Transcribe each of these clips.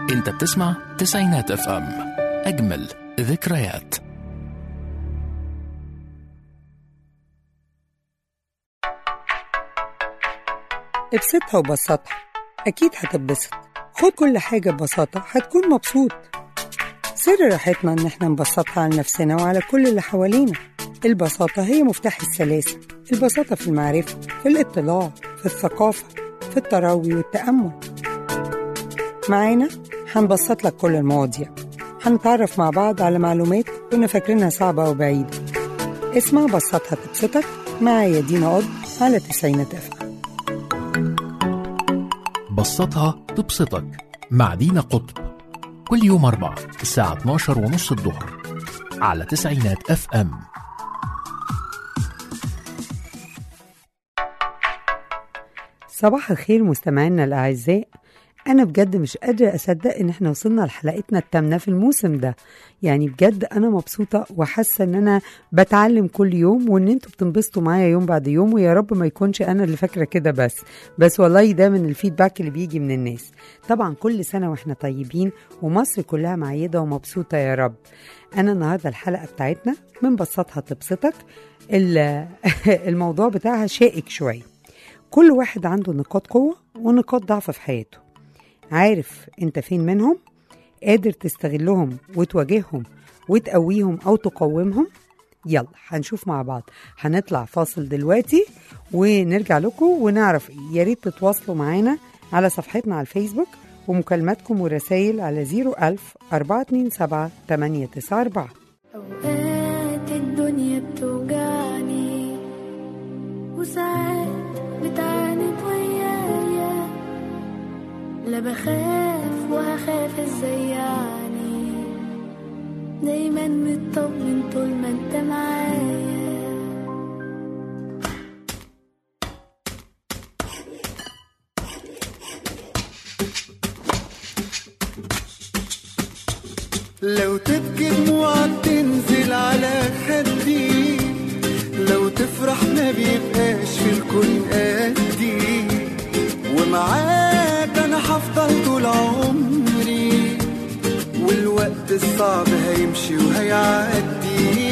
انت بتسمع تسعينات اف ام اجمل ذكريات ابسطها وبسطها أكيد هتتبسط خد كل حاجة ببساطة هتكون مبسوط سر راحتنا إن احنا نبسطها على نفسنا وعلى كل اللي حوالينا البساطة هي مفتاح السلاسة البساطة في المعرفة في الاطلاع في الثقافة في التروي والتأمل معانا هنبسط لك كل المواضيع هنتعرف مع بعض على معلومات كنا فاكرينها صعبة وبعيدة اسمع بسطها تبسطك معايا دينا قض على تسعينات أفهم بسطها تبسطك مع دينا قطب كل يوم أربعة الساعة 12 ونص الظهر على تسعينات اف ام صباح الخير مستمعينا الأعزاء أنا بجد مش قادرة أصدق إن إحنا وصلنا لحلقتنا التامنة في الموسم ده يعني بجد أنا مبسوطة وحاسة إن أنا بتعلم كل يوم وإن أنتوا بتنبسطوا معايا يوم بعد يوم ويا رب ما يكونش أنا اللي فاكرة كده بس بس والله ده من الفيدباك اللي بيجي من الناس طبعا كل سنة وإحنا طيبين ومصر كلها معيدة ومبسوطة يا رب أنا النهاردة الحلقة بتاعتنا من بسطها تبسطك ال- الموضوع بتاعها شائك شوية كل واحد عنده نقاط قوة ونقاط ضعف في حياته عارف انت فين منهم قادر تستغلهم وتواجههم وتقويهم او تقومهم يلا هنشوف مع بعض هنطلع فاصل دلوقتي ونرجع لكم ونعرف يا ريت تتواصلوا معانا على صفحتنا على الفيسبوك ومكالماتكم ورسائل على 01000 427 894 أوقات الدنيا بتوجعني وساعات بتعاند ويايا لا بخاف وهخاف ازاي يعني دايما مطمن طول ما انت معايا لو تبكي دموعك تنزل على خدي لو تفرح ما بيبقاش في الكون قدي ومعاك انا هفضل طول عمري والوقت الصعب هيمشي وهيعدي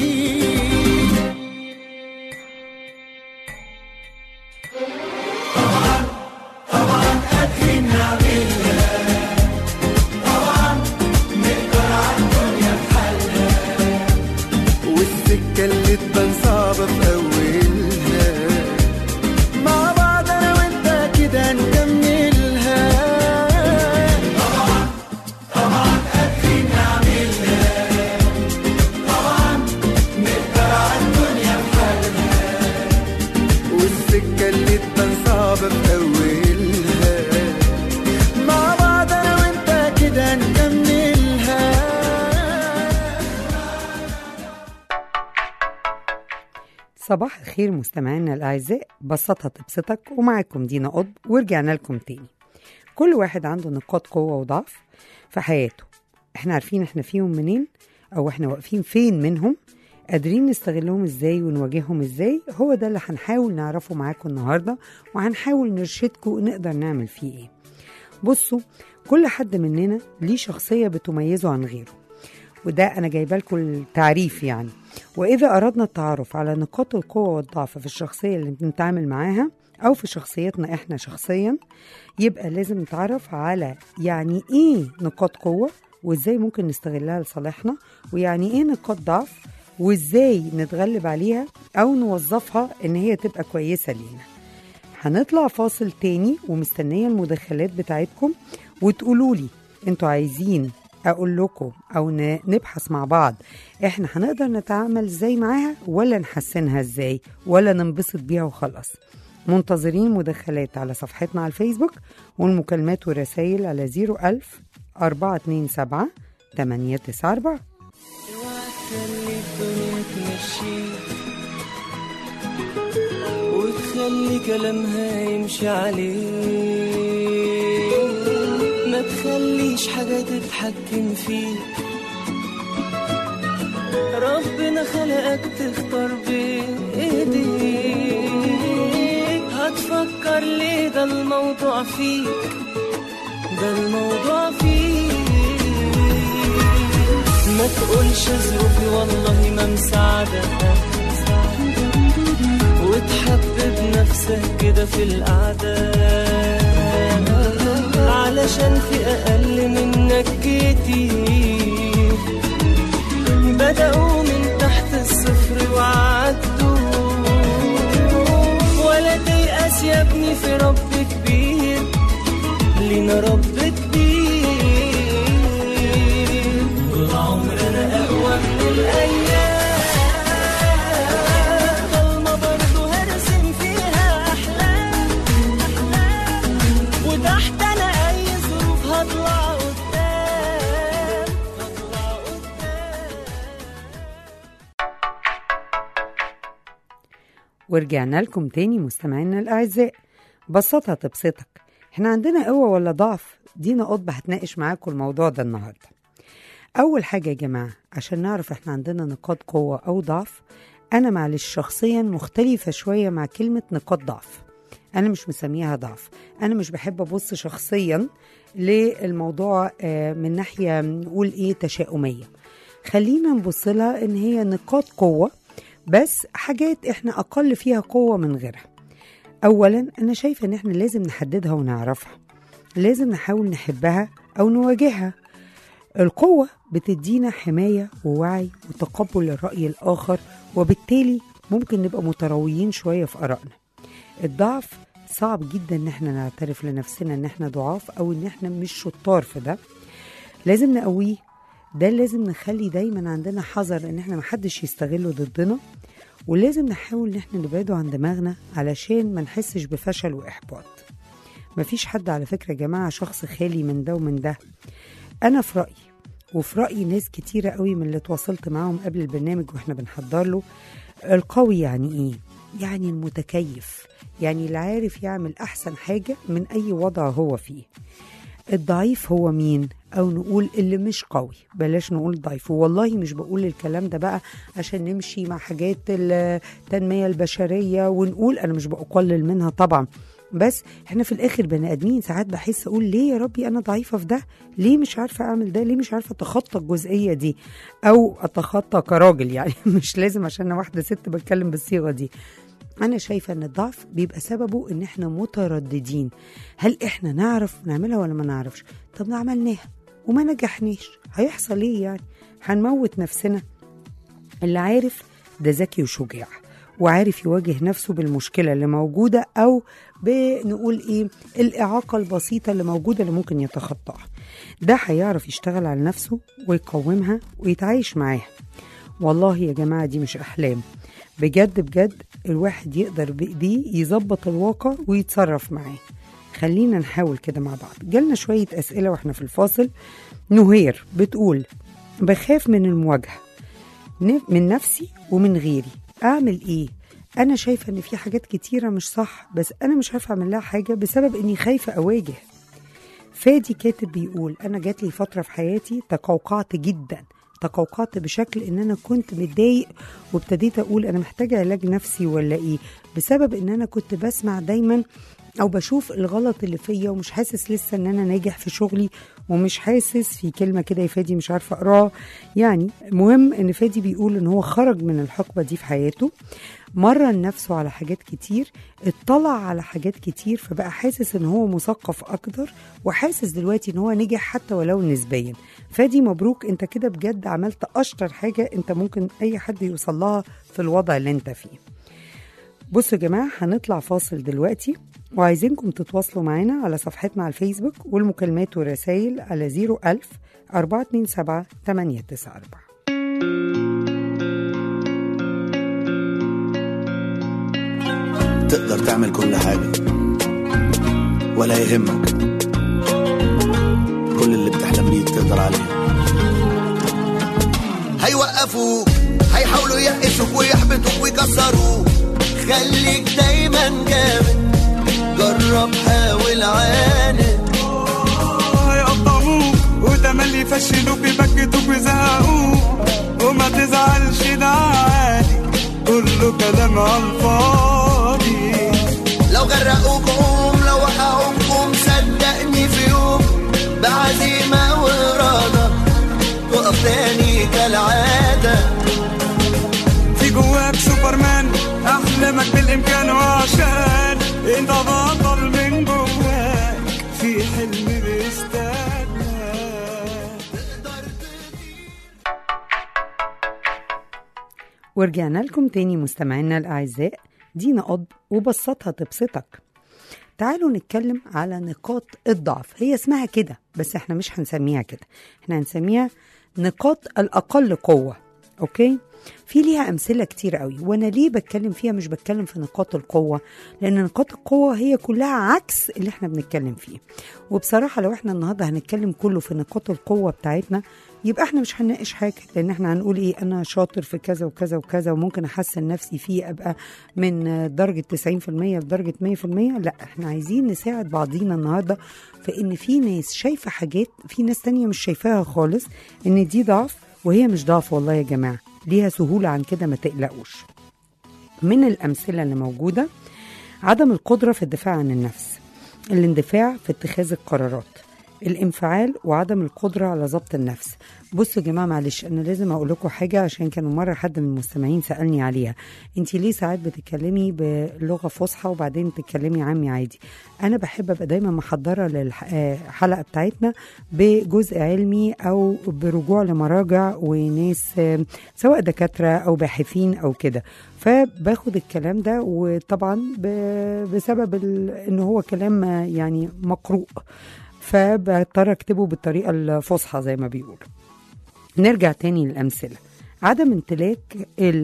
والسكة اللي تبان صعبة في أولها مع بعض أنا وأنت كده نكملها طبعا طبعا قادرين نعملها طبعا نقدر على الدنيا بحالها والسكة اللي تبان صعبة في أولها مع بعض أنا وأنت كده نكملها صباح الخير مستمعينا الأعزاء بسطها تبسطك ومعاكم دينا قطب ورجعنا لكم تاني كل واحد عنده نقاط قوة وضعف في حياته احنا عارفين احنا فيهم منين او احنا واقفين فين منهم قادرين نستغلهم ازاي ونواجههم ازاي هو ده اللي هنحاول نعرفه معاكم النهاردة وهنحاول نرشدكم ونقدر نعمل فيه ايه بصوا كل حد مننا ليه شخصية بتميزه عن غيره وده أنا جايبه لكم التعريف يعني وإذا أردنا التعرف على نقاط القوة والضعف في الشخصية اللي بنتعامل معاها أو في شخصيتنا إحنا شخصيا يبقى لازم نتعرف على يعني إيه نقاط قوة وإزاي ممكن نستغلها لصالحنا ويعني إيه نقاط ضعف وإزاي نتغلب عليها أو نوظفها إن هي تبقى كويسة لينا هنطلع فاصل تاني ومستنية المداخلات بتاعتكم وتقولوا لي انتوا عايزين اقول لكم او ن- نبحث مع بعض احنا هنقدر نتعامل ازاي معاها ولا نحسنها ازاي ولا ننبسط بيها وخلاص منتظرين مداخلات على صفحتنا على الفيسبوك والمكالمات والرسائل على 01000 427 894 خلي الدنيا تمشيك وتخلي كلامها يمشي عليك ما تخليش حاجة تتحكم فيك ربنا خلقك تختار بإيديك هتفكر ليه ده الموضوع فيك ده الموضوع فيه ما تقولش ظروفي والله ما مساعدة وتحبب نفسك كده في القعدة علشان في أقل منك كتير بدأوا من تحت الصفر وعدوا ولا تيأس يا ابني في رب كبير لينا رب كبير طول عمرنا أقوى من الأيام ضلمة برضه هرسم فيها أحلام وتحت أنا أي ظروف هطلع قدام هطلع قدام ورجعنا لكم تاني مستمعينا الأعزاء بسطها تبسطك احنا عندنا قوة ولا ضعف دينا قطب هتناقش معاكم الموضوع ده النهاردة أول حاجة يا جماعة عشان نعرف احنا عندنا نقاط قوة أو ضعف أنا معلش شخصيا مختلفة شوية مع كلمة نقاط ضعف أنا مش مسميها ضعف أنا مش بحب أبص شخصيا للموضوع آه، من ناحية نقول إيه تشاؤمية خلينا نبص لها إن هي نقاط قوة بس حاجات احنا اقل فيها قوه من غيرها اولا انا شايفه ان احنا لازم نحددها ونعرفها لازم نحاول نحبها او نواجهها القوه بتدينا حمايه ووعي وتقبل للراي الاخر وبالتالي ممكن نبقى مترويين شويه في ارائنا الضعف صعب جدا ان احنا نعترف لنفسنا ان احنا ضعاف او ان احنا مش شطار في ده لازم نقويه ده لازم نخلي دايما عندنا حذر ان احنا محدش يستغله ضدنا ولازم نحاول ان احنا نبعده عن دماغنا علشان ما نحسش بفشل واحباط مفيش حد على فكرة يا جماعة شخص خالي من ده ومن ده أنا في رأيي وفي رأي ناس كتيرة قوي من اللي تواصلت معاهم قبل البرنامج واحنا بنحضر له القوي يعني ايه؟ يعني المتكيف يعني اللي عارف يعمل أحسن حاجة من أي وضع هو فيه الضعيف هو مين او نقول اللي مش قوي بلاش نقول ضعيف والله مش بقول الكلام ده بقى عشان نمشي مع حاجات التنمية البشرية ونقول انا مش بقلل منها طبعا بس احنا في الاخر بني ادمين ساعات بحس اقول ليه يا ربي انا ضعيفه في ده ليه مش عارفه اعمل ده ليه مش عارفه اتخطى الجزئيه دي او اتخطى كراجل يعني مش لازم عشان انا واحده ست بتكلم بالصيغه دي أنا شايفة إن الضعف بيبقى سببه إن إحنا مترددين هل إحنا نعرف نعملها ولا ما نعرفش طب عملناها وما نجحناش هيحصل إيه يعني هنموت نفسنا اللي عارف ده ذكي وشجاع وعارف يواجه نفسه بالمشكلة اللي موجودة أو بنقول إيه الإعاقة البسيطة اللي موجودة اللي ممكن يتخطاها ده هيعرف يشتغل على نفسه ويقومها ويتعايش معاها والله يا جماعة دي مش أحلام بجد بجد الواحد يقدر بإيديه يظبط الواقع ويتصرف معاه خلينا نحاول كده مع بعض جالنا شوية أسئلة وإحنا في الفاصل نهير بتقول بخاف من المواجهة ن- من نفسي ومن غيري أعمل إيه؟ أنا شايفة إن في حاجات كتيرة مش صح بس أنا مش عارفة أعمل لها حاجة بسبب إني خايفة أواجه فادي كاتب بيقول أنا جات لي فترة في حياتي تقوقعت جدا تقوقعت بشكل ان انا كنت متضايق وابتديت اقول انا محتاجه علاج نفسي ولا ايه بسبب ان انا كنت بسمع دايما او بشوف الغلط اللي فيا ومش حاسس لسه ان انا ناجح في شغلي ومش حاسس في كلمه كده يا فادي مش عارفه اقراها يعني مهم ان فادي بيقول ان هو خرج من الحقبه دي في حياته مرن نفسه على حاجات كتير اطلع على حاجات كتير فبقى حاسس ان هو مثقف اكتر وحاسس دلوقتي ان هو نجح حتى ولو نسبيا فادي مبروك انت كده بجد عملت اشطر حاجه انت ممكن اي حد يوصل لها في الوضع اللي انت فيه بصوا يا جماعة هنطلع فاصل دلوقتي وعايزينكم تتواصلوا معانا على صفحتنا على الفيسبوك والمكالمات والرسائل على 01000 427 894 تقدر تعمل كل حاجة ولا يهمك كل اللي بتحلم بيه تقدر عليه هيوقفوك هيحاولوا يقشوك ويحبطوك ويكسروك خليك دايما جامد جرب حاول عاند هيقطعوك وتملي يفشلوك يبكتوك ويزهقوك وما تزعلش ده عادي كله كلام على الفاضي لو غرقوك قوم لو وقعوك قوم صدقني في يوم ورجعنا لكم تاني مستمعينا الأعزاء دينا قض وبسطها تبسطك تعالوا نتكلم على نقاط الضعف هي اسمها كده بس احنا مش هنسميها كده احنا هنسميها نقاط الأقل قوة أوكي في ليها أمثلة كتير قوي وأنا ليه بتكلم فيها مش بتكلم في نقاط القوة لأن نقاط القوة هي كلها عكس اللي احنا بنتكلم فيه وبصراحة لو احنا النهاردة هنتكلم كله في نقاط القوة بتاعتنا يبقى احنا مش هنناقش حاجة لأن احنا هنقول ايه أنا شاطر في كذا وكذا وكذا وممكن أحسن نفسي فيه أبقى من درجة 90% لدرجة 100% لا احنا عايزين نساعد بعضينا النهاردة في إن في ناس شايفة حاجات في ناس تانية مش شايفاها خالص إن دي ضعف وهي مش ضعف والله يا جماعة ليها سهولة عن كده ما تقلقوش من الأمثلة اللي موجودة عدم القدرة في الدفاع عن النفس الاندفاع في اتخاذ القرارات الانفعال وعدم القدرة على ضبط النفس بصوا يا جماعة معلش أنا لازم أقول لكم حاجة عشان كانوا مرة حد من المستمعين سألني عليها أنت ليه ساعات بتتكلمي بلغة فصحى وبعدين تتكلمي عامي عادي أنا بحب أبقى دايما محضرة للحلقة بتاعتنا بجزء علمي أو برجوع لمراجع وناس آه، سواء دكاترة أو باحثين أو كده فباخد الكلام ده وطبعا ب- بسبب ال- ان هو كلام آه، يعني مقروء فبضطر اكتبه بالطريقه الفصحى زي ما بيقولوا نرجع تاني للامثله عدم امتلاك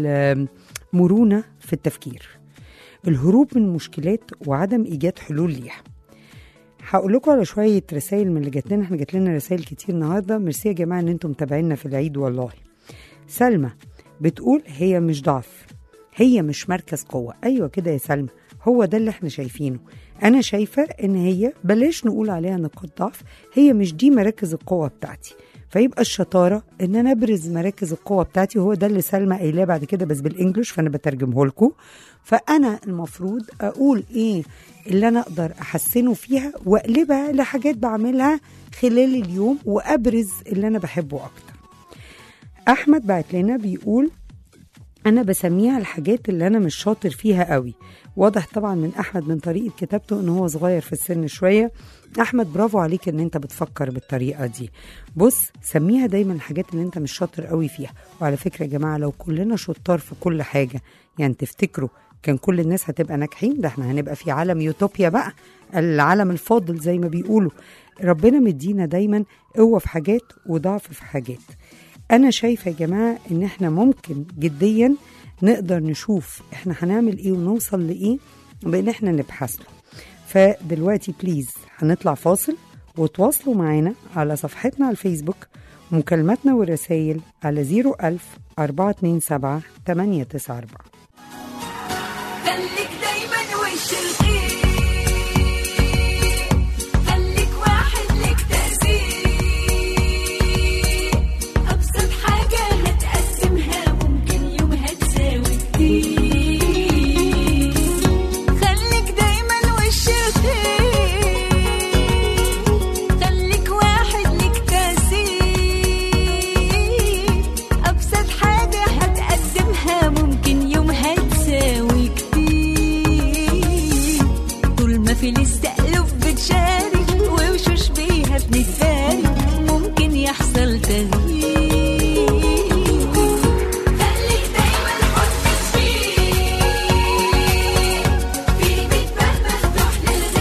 المرونه في التفكير الهروب من المشكلات وعدم ايجاد حلول ليها هقول لكم على شويه رسائل من اللي جات لنا احنا جات لنا رسائل كتير النهارده ميرسي يا جماعه ان انتم متابعينا في العيد والله سلمى بتقول هي مش ضعف هي مش مركز قوة أيوة كده يا سلمى هو ده اللي احنا شايفينه أنا شايفة إن هي بلاش نقول عليها نقاط ضعف هي مش دي مراكز القوة بتاعتي فيبقى الشطارة إن أنا أبرز مراكز القوة بتاعتي وهو ده اللي سلمى قايلاه بعد كده بس بالإنجلش فأنا بترجمه لكم فأنا المفروض أقول إيه اللي أنا أقدر أحسنه فيها وأقلبها لحاجات بعملها خلال اليوم وأبرز اللي أنا بحبه أكتر أحمد بعت لنا بيقول انا بسميها الحاجات اللي انا مش شاطر فيها قوي واضح طبعا من احمد من طريقه كتابته ان هو صغير في السن شويه احمد برافو عليك ان انت بتفكر بالطريقه دي بص سميها دايما الحاجات اللي انت مش شاطر قوي فيها وعلى فكره يا جماعه لو كلنا شطار في كل حاجه يعني تفتكروا كان كل الناس هتبقى ناجحين ده احنا هنبقى في عالم يوتوبيا بقى العالم الفاضل زي ما بيقولوا ربنا مدينا دايما قوه في حاجات وضعف في حاجات انا شايفه يا جماعه ان احنا ممكن جديا نقدر نشوف احنا هنعمل ايه ونوصل لايه بان احنا نبحث له فدلوقتي بليز هنطلع فاصل وتواصلوا معانا على صفحتنا على الفيسبوك مكالماتنا والرسائل على 01000 427 894 خليك دايما وش الخير خليك واحد لك تأثير أبسط حاجة هتقسمها ممكن يومها تساوي كتير خليك دايما وش الخير خليك واحد لك تأثير أبسط حاجة هتقدمها ممكن يومها تساوي كتير طول ما في الاستألف بتشارك ووشوش بيها بنتبارك ممكن يحصل تغيير خليك دايما حطك فيه في بيتبان مفتوح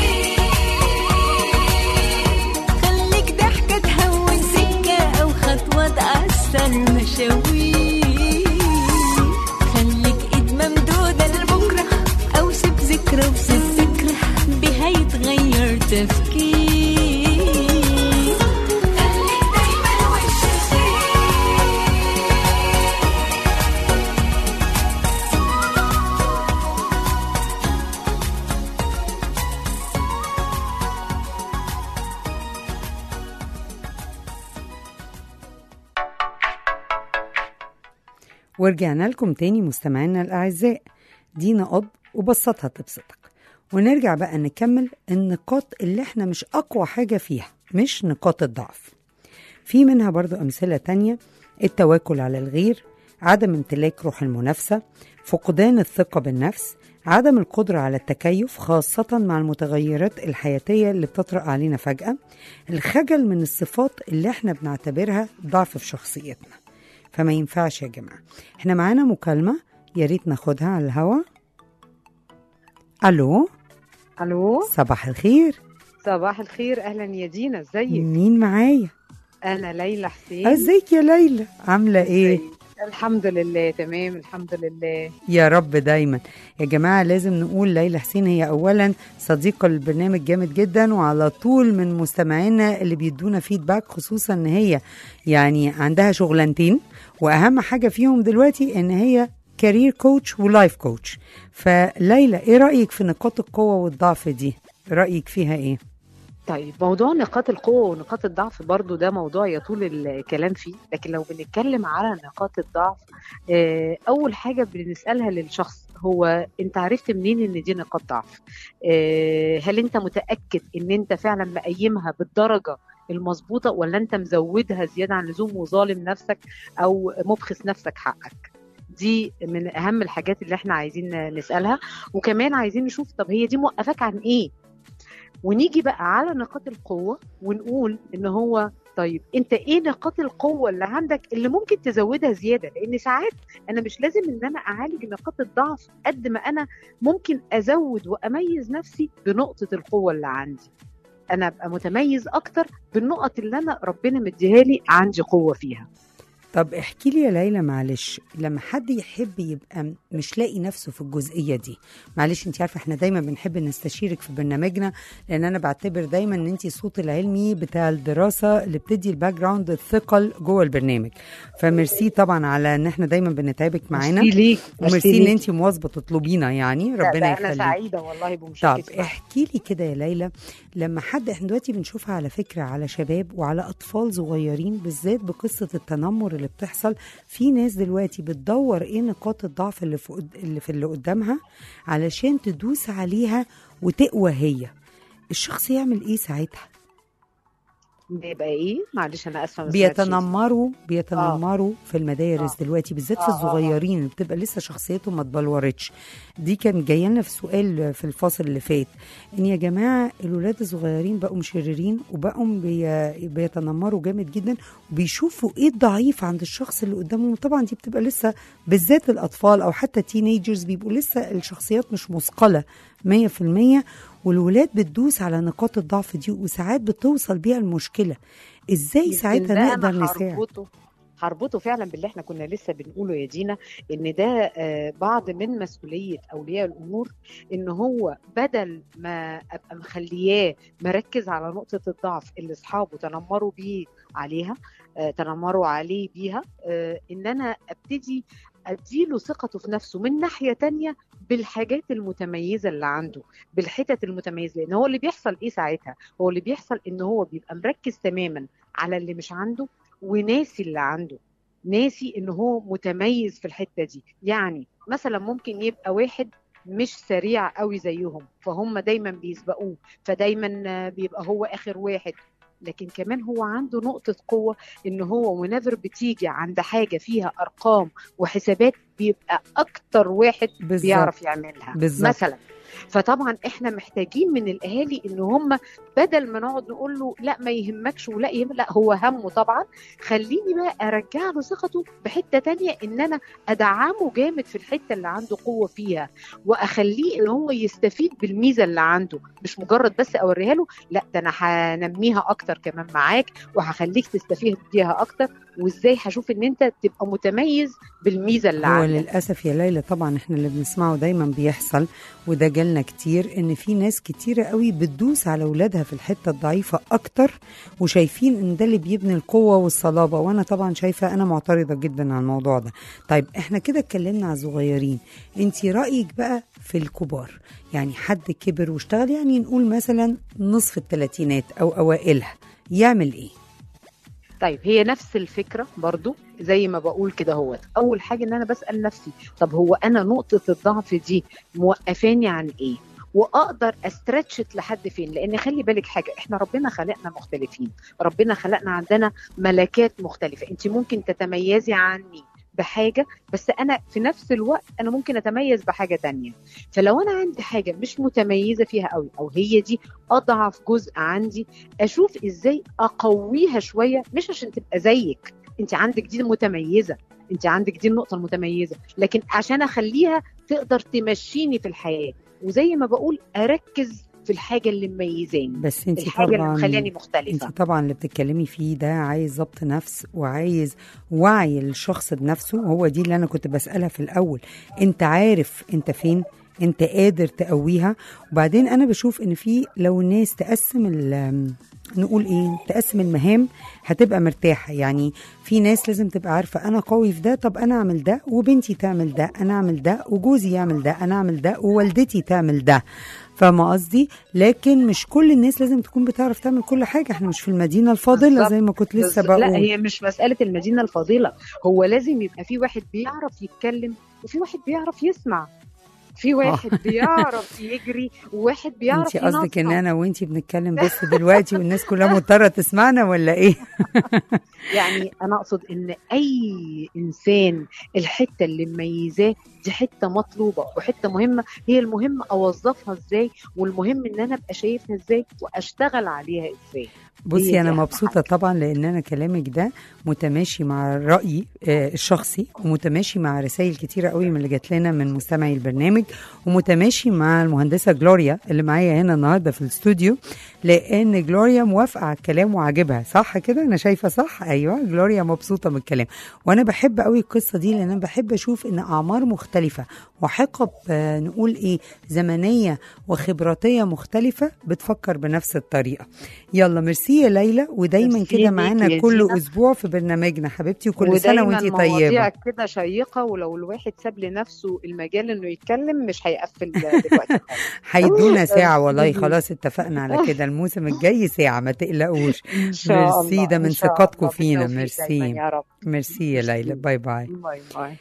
للغير خليك ضحكة تهون سكة أو خطوة تأثر مشاوير خليك إيد ممدودة لبكرة أو سيب ذكرى وسيب فكرة بها يتغير تفكير خليك دايما وش الخير ورجعنا لكم تاني مستمعينا الأعزاء دينا قض وبسطها تبسطك ونرجع بقى نكمل النقاط اللي احنا مش أقوى حاجة فيها مش نقاط الضعف في منها برضو أمثلة تانية التواكل على الغير عدم امتلاك روح المنافسة فقدان الثقة بالنفس عدم القدرة على التكيف خاصة مع المتغيرات الحياتية اللي بتطرأ علينا فجأة الخجل من الصفات اللي احنا بنعتبرها ضعف في شخصيتنا فما ينفعش يا جماعه احنا معانا مكالمه يا ريت ناخدها على الهوا الو الو صباح الخير صباح الخير اهلا يا دينا ازيك مين معايا انا ليلى حسين ازيك يا ليلى عامله ايه إزيك؟ الحمد لله تمام الحمد لله يا رب دايما يا جماعة لازم نقول ليلى حسين هي أولا صديقة للبرنامج جامد جدا وعلى طول من مستمعينا اللي بيدونا فيدباك خصوصا ان هي يعني عندها شغلانتين وأهم حاجة فيهم دلوقتي ان هي كارير كوتش ولايف كوتش فليلى ايه رأيك في نقاط القوة والضعف دي رأيك فيها ايه طيب موضوع نقاط القوة ونقاط الضعف برضو ده موضوع يطول الكلام فيه لكن لو بنتكلم على نقاط الضعف آه، أول حاجة بنسألها للشخص هو أنت عرفت منين إن دي نقاط ضعف آه، هل أنت متأكد إن أنت فعلا مقيمها بالدرجة المظبوطة ولا أنت مزودها زيادة عن اللزوم وظالم نفسك أو مبخس نفسك حقك دي من أهم الحاجات اللي احنا عايزين نسألها وكمان عايزين نشوف طب هي دي موقفاك عن إيه ونيجي بقى على نقاط القوة ونقول ان هو طيب انت ايه نقاط القوة اللي عندك اللي ممكن تزودها زيادة لان ساعات انا مش لازم ان انا اعالج نقاط الضعف قد ما انا ممكن ازود واميز نفسي بنقطة القوة اللي عندي انا ابقى متميز اكتر بالنقط اللي انا ربنا مديها لي عندي قوة فيها طب احكي لي يا ليلى معلش لما حد يحب يبقى م- مش لاقي نفسه في الجزئيه دي معلش انت عارفه احنا دايما بنحب نستشيرك في برنامجنا لان انا بعتبر دايما ان انت الصوت العلمي بتاع الدراسه اللي بتدي الباك جراوند الثقل جوه البرنامج فميرسي طبعا على ان احنا دايما بنتعبك معانا ميرسي ليك وميرسي ان ليك. انت مواظبه تطلبينا يعني لا، ربنا ده انا يخليك سعيدة والله طب بمشاركتك معاك. احكي لي كده يا ليلى لما حد احنا دلوقتي بنشوفها على فكره على شباب وعلى اطفال صغيرين بالذات بقصه التنمر اللي بتحصل في ناس دلوقتي بتدور ايه نقاط الضعف اللي في قد- اللي في اللي قدامها علشان تدوس عليها وتقوى هي الشخص يعمل ايه ساعتها بيبقى ايه معلش انا اسفة ما سمعتش. بيتنمروا بيتنمروا في المدارس آه. دلوقتي بالذات آه، في آه، آه. الصغيرين اللي بتبقى لسه شخصيتهم ما اتبلورتش دي كان جايه لنا في سؤال في الفاصل اللي فات ان يا جماعه الولاد الصغيرين بقوا مشررين وبقوا بي بيتنمروا جامد جدا وبيشوفوا ايه الضعيف عند الشخص اللي قدامهم طبعا دي بتبقى لسه بالذات الاطفال او حتى تينيجرز بيبقوا لسه الشخصيات مش مثقله 100% والولاد بتدوس على نقاط الضعف دي وساعات بتوصل بيها المشكله ازاي يمكن ساعتها ده أنا نقدر نساعد هربطه هربطه فعلا باللي احنا كنا لسه بنقوله يا دينا ان ده آه، بعض من مسؤوليه اولياء الامور ان هو بدل ما ابقى مخلياه مركز على نقطه الضعف اللي اصحابه تنمروا بيه عليها آه، تنمروا عليه بيها آه، ان انا ابتدي اديله ثقته في نفسه من ناحيه تانية بالحاجات المتميزه اللي عنده بالحتت المتميزه لان هو اللي بيحصل ايه ساعتها هو اللي بيحصل ان هو بيبقى مركز تماما على اللي مش عنده وناسي اللي عنده ناسي ان هو متميز في الحته دي يعني مثلا ممكن يبقى واحد مش سريع قوي زيهم فهم دايما بيسبقوه فدايما آه، بيبقى هو اخر واحد لكن كمان هو عنده نقطة قوة إن هو ونيفر بتيجي عند حاجة فيها أرقام وحسابات بيبقى أكتر واحد بالظبط. بيعرف يعملها بالظبط. مثلا فطبعا احنا محتاجين من الاهالي ان هم بدل ما نقعد نقول له لا ما يهمكش ولا يهم لا هو همه طبعا خليني بقى ارجع له ثقته بحته تانية ان انا ادعمه جامد في الحته اللي عنده قوه فيها واخليه ان هو يستفيد بالميزه اللي عنده مش مجرد بس اوريها له لا ده انا هنميها اكتر كمان معاك وهخليك تستفيد بيها اكتر وازاي هشوف ان انت تبقى متميز بالميزه اللي هو عندك للاسف يا ليلى طبعا احنا اللي بنسمعه دايما بيحصل وده جالنا كتير ان في ناس كتيره قوي بتدوس على اولادها في الحته الضعيفه اكتر وشايفين ان ده اللي بيبني القوه والصلابه وانا طبعا شايفه انا معترضه جدا على الموضوع ده طيب احنا كده اتكلمنا على الصغيرين انت رايك بقى في الكبار يعني حد كبر واشتغل يعني نقول مثلا نصف الثلاثينات او اوائلها يعمل ايه طيب هي نفس الفكره برضو زي ما بقول كده هو اول حاجه ان انا بسال نفسي طب هو انا نقطه الضعف دي موقفاني عن ايه واقدر استرتشت لحد فين لان خلي بالك حاجه احنا ربنا خلقنا مختلفين ربنا خلقنا عندنا ملكات مختلفه انت ممكن تتميزي عني بحاجة بس أنا في نفس الوقت أنا ممكن أتميز بحاجة تانية فلو أنا عندي حاجة مش متميزة فيها قوي أو هي دي أضعف جزء عندي أشوف إزاي أقويها شوية مش عشان تبقى زيك انت عندك دي متميزه انت عندك دي النقطه المتميزه لكن عشان اخليها تقدر تمشيني في الحياه وزي ما بقول اركز في الحاجه اللي مميزاني بس انت الحاجه اللي طبعا مخلياني انت مختلفه طبعا اللي بتتكلمي فيه ده عايز ضبط نفس وعايز وعي الشخص بنفسه هو دي اللي انا كنت بسالها في الاول انت عارف انت فين انت قادر تقويها وبعدين انا بشوف ان في لو الناس تقسم ال- نقول ايه تقسم المهام هتبقى مرتاحه يعني في ناس لازم تبقى عارفه انا قوي في ده طب انا اعمل ده وبنتي تعمل ده انا اعمل ده وجوزي يعمل ده انا اعمل ده ووالدتي تعمل ده فاهمه قصدي لكن مش كل الناس لازم تكون بتعرف تعمل كل حاجه احنا مش في المدينه الفاضله بالظبط. زي ما كنت لسه بس- بقول لا هي مش مساله المدينه الفاضله هو لازم يبقى في واحد بيعرف يتكلم وفي واحد بيعرف يسمع في واحد بيعرف يجري وواحد بيعرف انت قصدك ان ينظم. انا وانت بنتكلم بس دلوقتي والناس كلها مضطره تسمعنا ولا ايه يعني انا اقصد ان اي انسان الحته اللي مميزاه دي حته مطلوبه وحته مهمه هي المهم اوظفها ازاي والمهم ان انا ابقى شايفها ازاي واشتغل عليها ازاي هي بصي دي انا أهم مبسوطه طبعا لان انا كلامك ده متماشي مع رايي آه، الشخصي ومتماشي مع رسائل كتيره قوي من اللي جات لنا من مستمعي البرنامج ومتماشي مع المهندسه جلوريا اللي معايا هنا النهارده في الاستوديو لان جلوريا موافقه على الكلام وعاجبها صح كده انا شايفه صح ايوه جلوريا مبسوطه من الكلام وانا بحب قوي القصه دي لان انا بحب اشوف ان اعمار مختلفه وحقب آه، نقول ايه زمنيه وخبراتيه مختلفه بتفكر بنفس الطريقه يلا ميرسي يا ليلى ودايما ميرسي كده ليكي معانا يا كل دينا. اسبوع في برنامجنا حبيبتي وكل سنه ودايما وانتي مواضيع طيبه كده شيقه ولو الواحد ساب لنفسه المجال انه يتكلم مش هيقفل دلوقتي هيدونا ساعه والله ميرسي. خلاص اتفقنا على كده الموسم الجاي ساعه ما تقلقوش ان شاء ميرسي الله ده إن من شاء ثقتكم الله. فينا بالتوفيق دايما ميرسي يا رب ميرسي يا ليلى ميرسي. باي باي باي باي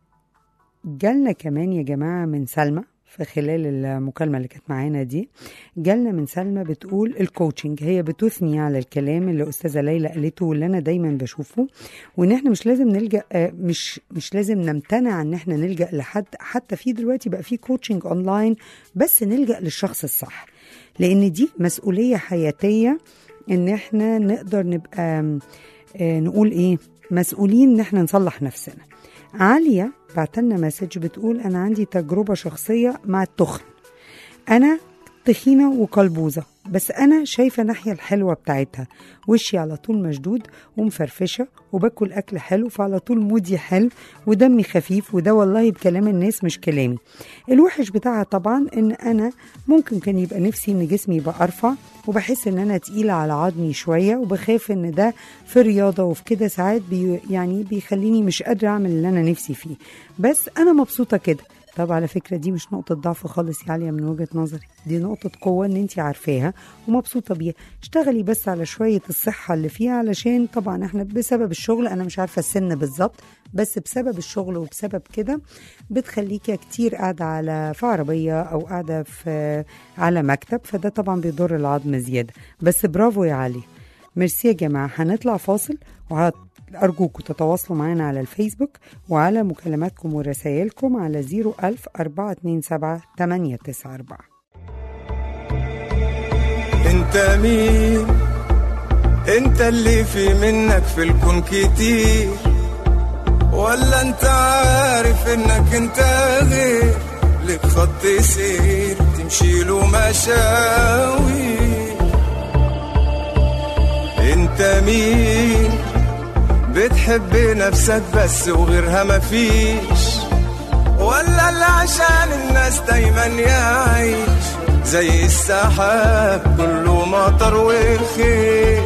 جالنا كمان يا جماعة من سلمى في خلال المكالمة اللي كانت معانا دي جالنا من سلمى بتقول الكوتشنج هي بتثني على الكلام اللي أستاذة ليلى قالته واللي أنا دايما بشوفه وإن إحنا مش لازم نلجأ آه، مش مش لازم نمتنع إن إحنا نلجأ لحد حتى في دلوقتي بقى في كوتشنج أونلاين بس نلجأ للشخص الصح لأن دي مسؤولية حياتية إن إحنا نقدر نبقى آم، آه، نقول إيه مسؤولين إن إحنا نصلح نفسنا عالية بعتلنا مسج بتقول أنا عندي تجربة شخصية مع التخن أنا تخينة وقلبوزة بس أنا شايفة الناحية الحلوة بتاعتها وشي على طول مشدود ومفرفشة وباكل أكل حلو فعلى طول مودي حلو ودمي خفيف وده والله بكلام الناس مش كلامي الوحش بتاعها طبعا إن أنا ممكن كان يبقى نفسي إن جسمي يبقى أرفع وبحس إن أنا تقيلة على عظمي شوية وبخاف إن ده في رياضة وفي كده ساعات بي يعني بيخليني مش قادرة أعمل اللي أنا نفسي فيه بس أنا مبسوطة كده طب على فكرة دي مش نقطة ضعف خالص يا عالية من وجهة نظري دي نقطة قوة ان انت عارفاها ومبسوطة بيها اشتغلي بس على شوية الصحة اللي فيها علشان طبعا احنا بسبب الشغل انا مش عارفة السن بالظبط بس بسبب الشغل وبسبب كده بتخليكي كتير قاعدة على في عربية او قاعدة في على مكتب فده طبعا بيضر العظم زيادة بس برافو يا علي ميرسي يا جماعة هنطلع فاصل وهت أرجوكم تتواصلوا معنا على الفيسبوك وعلى مكالماتكم ورسائلكم على 01000 427 894 انت مين انت اللي في منك في الكون كتير ولا انت عارف انك انت غير لك خط سير تمشي له مشاوي انت مين بتحب نفسك بس وغيرها مفيش ولا اللي عشان الناس دايما يعيش زي السحاب كله مطر وخير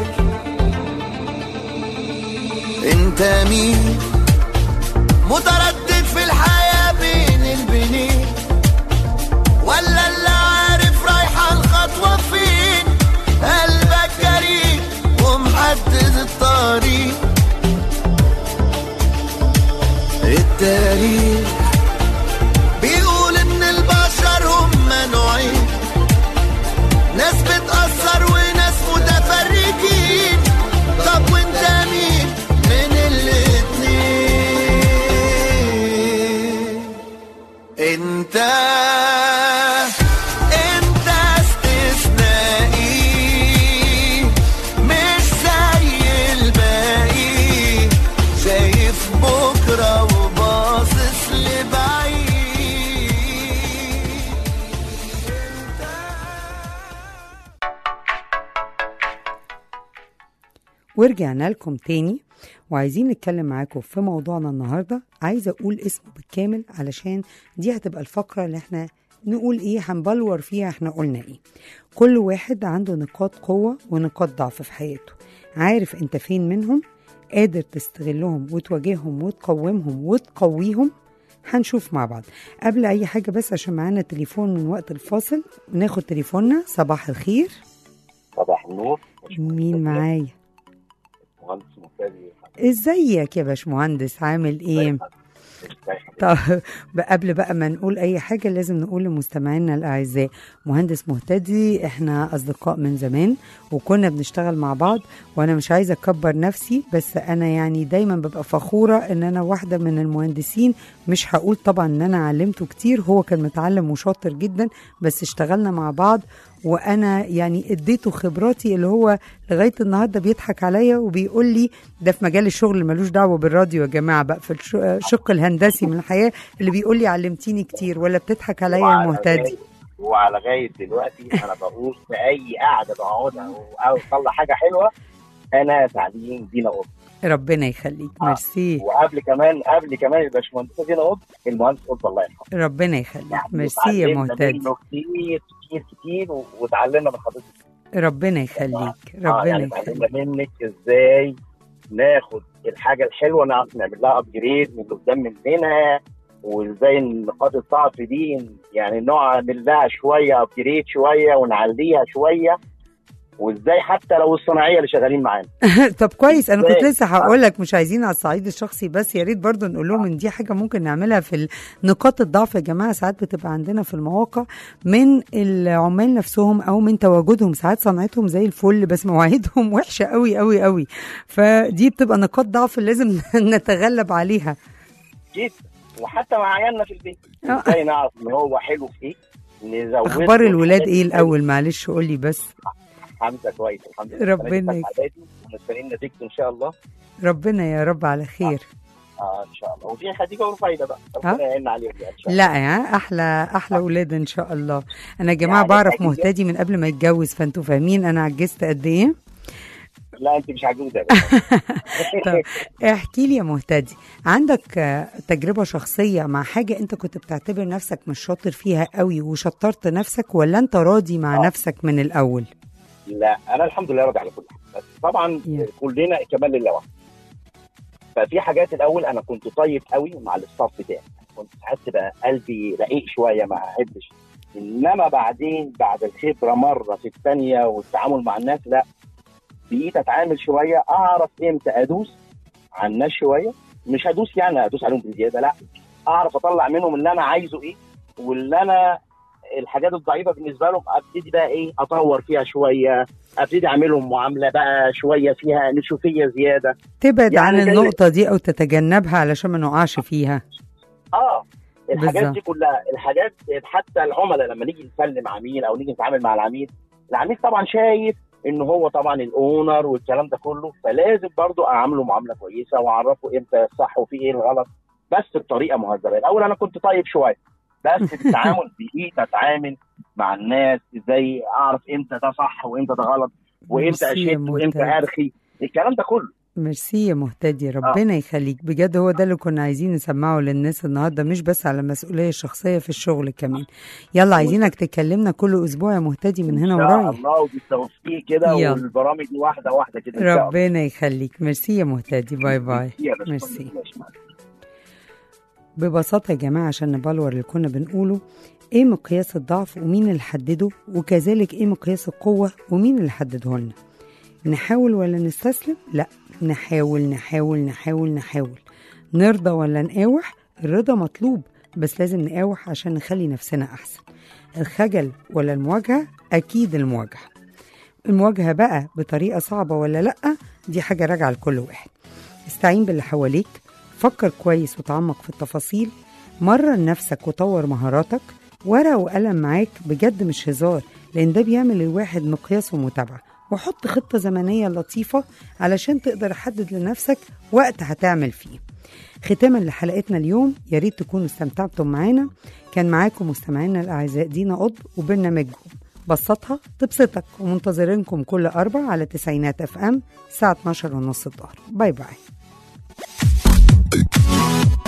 انت مين متردد في الحياة بين البنين ولا اللي عارف رايحة الخطوة فين قلبك جريء ومحدد الطريق التاريخ بيقول ان البشر هم نوعين ناس بتأثر وناس متفرجين طب وانت مين من الاتنين ورجعنا لكم تاني وعايزين نتكلم معاكم في موضوعنا النهارده عايزه اقول اسمه بالكامل علشان دي هتبقى الفقره اللي احنا نقول ايه هنبلور فيها احنا قلنا ايه كل واحد عنده نقاط قوه ونقاط ضعف في حياته عارف انت فين منهم قادر تستغلهم وتواجههم وتقومهم وتقويهم هنشوف مع بعض قبل اي حاجه بس عشان معانا تليفون من وقت الفاصل ناخد تليفوننا صباح الخير صباح النور مين معايا مهندس مبتدئ ازيك يا باشمهندس عامل ايه طب قبل بقى ما نقول اي حاجه لازم نقول لمستمعينا الاعزاء مهندس مهتدي احنا اصدقاء من زمان وكنا بنشتغل مع بعض وانا مش عايزه اكبر نفسي بس انا يعني دايما ببقى فخوره ان انا واحده من المهندسين مش هقول طبعا ان انا علمته كتير هو كان متعلم وشاطر جدا بس اشتغلنا مع بعض وانا يعني اديته خبراتي اللي هو لغايه النهارده بيضحك عليا وبيقول لي ده في مجال الشغل اللي ملوش دعوه بالراديو يا جماعه بقى في الش- الشق الهندسي من الحياه اللي بيقول لي علمتيني كتير ولا بتضحك عليا يا وعلى مهتدي غاية- وعلى غايه دلوقتي انا بقول في اي قعده بقعدها او اطلع حاجه حلوه انا تعليم دينا قط ربنا يخليك ميرسي وقبل كمان قبل كمان الباشمهندسه دينا قط المهندس قط الله يرحمه ربنا يخليك ميرسي يا اتعلمنا مهتدي منه كتير كتير كتير و- واتعلمنا من حضرتك ربنا يخليك آه، ربنا يعني يخليك اتعلمنا منك ازاي ناخد الحاجه الحلوه نعرف نعمل لها ابجريد من اللي قدام مننا وازاي نقاط الضعف دي يعني نعمل لها شويه ابجريد شويه ونعليها شويه وازاي حتى لو الصناعيه اللي شغالين معانا طب كويس انا كنت إزاي؟ لسه هقول لك مش عايزين على الصعيد الشخصي بس يا ريت برضه نقول لهم ان دي حاجه ممكن نعملها في نقاط الضعف يا جماعه ساعات بتبقى عندنا في المواقع من العمال نفسهم او من تواجدهم ساعات صنعتهم زي الفل بس مواعيدهم وحشه قوي قوي قوي فدي بتبقى نقاط ضعف لازم نتغلب عليها جدا وحتى مع عيالنا في البيت آه. ازاي نعرف ان هو حلو في ايه نزود اخبار له الولاد الحاجات ايه الحلوة. الاول معلش قول لي بس حمزه كويس الحمد لله ربنا أنا لسه يك- في إعدادي ومستنيين نتيجته ان شاء الله ربنا يا رب على خير اه ان شاء الله وفي خديجه ورفايده بقى آه. ربنا يعيننا عليهم يعني ان شاء الله لا يا احلى احلى اولاد ان شاء الله انا يا جماعه يعني بعرف أكيد. مهتدي من قبل ما يتجوز فانتوا فاهمين انا عجزت قد ايه لا انت مش عجوزه طب احكي لي يا مهتدي عندك آه، تجربة شخصية مع حاجة انت كنت بتعتبر نفسك مش شاطر فيها قوي وشطرت نفسك ولا انت راضي مع آه. نفسك من الاول لا انا الحمد لله راضي على كل حاجه بس طبعا يا. كلنا كمان لله واحد ففي حاجات الاول انا كنت طيب قوي مع الستاف بتاعي كنت ساعات تبقى قلبي رقيق شويه ما احبش انما بعدين بعد الخبره مره في الثانيه والتعامل مع الناس لا بقيت اتعامل شويه اعرف امتى ادوس على الناس شويه مش هدوس يعني ادوس عليهم بزياده لا اعرف اطلع منهم اللي انا عايزه ايه واللي انا الحاجات الضعيفه بالنسبه لهم ابتدي بقى ايه اطور فيها شويه ابتدي اعملهم معامله بقى شويه فيها نشوفيه زياده تبعد يعني عن زي- النقطة دي او تتجنبها علشان ما نقعش فيها اه الحاجات بالظبط. دي كلها الحاجات حتى العملاء لما نيجي نسلم عميل او نيجي نتعامل مع العميل العميل طبعا شايف ان هو طبعا الاونر والكلام ده كله فلازم برضو اعامله معامله كويسه واعرفه امتى الصح وفي ايه الغلط بس بطريقه مهذبه الاول انا كنت طيب شويه بس في التعامل بقيت اتعامل مع الناس ازاي اعرف امتى ده صح وامتى ده غلط وامتى ميرسي يا اشد وامتى مهتدي. ارخي الكلام ده كله ميرسي يا مهتدي ربنا يخليك بجد هو ده اللي كنا عايزين نسمعه للناس النهارده مش بس على المسؤولية الشخصية في الشغل كمان يلا عايزينك تكلمنا كل اسبوع يا مهتدي من هنا ان شاء ورايح الله وبالتوفيق كده يلا. والبرامج دي واحده واحده كده ان شاء الله ربنا يخليك ميرسي يا مهتدي باي باي يا باشمهندس. ميرسي ماشي. ببساطة يا جماعة عشان نبلور اللي كنا بنقوله ايه مقياس الضعف ومين اللي حدده وكذلك ايه مقياس القوة ومين اللي حدده لنا نحاول ولا نستسلم لا نحاول نحاول نحاول نحاول نرضى ولا نقاوح الرضا مطلوب بس لازم نقاوح عشان نخلي نفسنا احسن الخجل ولا المواجهة اكيد المواجهة المواجهة بقى بطريقة صعبة ولا لأ دي حاجة راجعة لكل واحد استعين باللي حواليك فكر كويس وتعمق في التفاصيل مرن نفسك وطور مهاراتك ورقة وقلم معاك بجد مش هزار لأن ده بيعمل الواحد مقياس ومتابعة وحط خطة زمنية لطيفة علشان تقدر تحدد لنفسك وقت هتعمل فيه ختاما لحلقتنا اليوم يا ريت تكونوا استمتعتم معانا كان معاكم مستمعينا الأعزاء دينا قطب وبرنامجكم بسطها تبسطك ومنتظرينكم كل أربع على تسعينات اف ام الساعة 12 ونص الظهر باي باي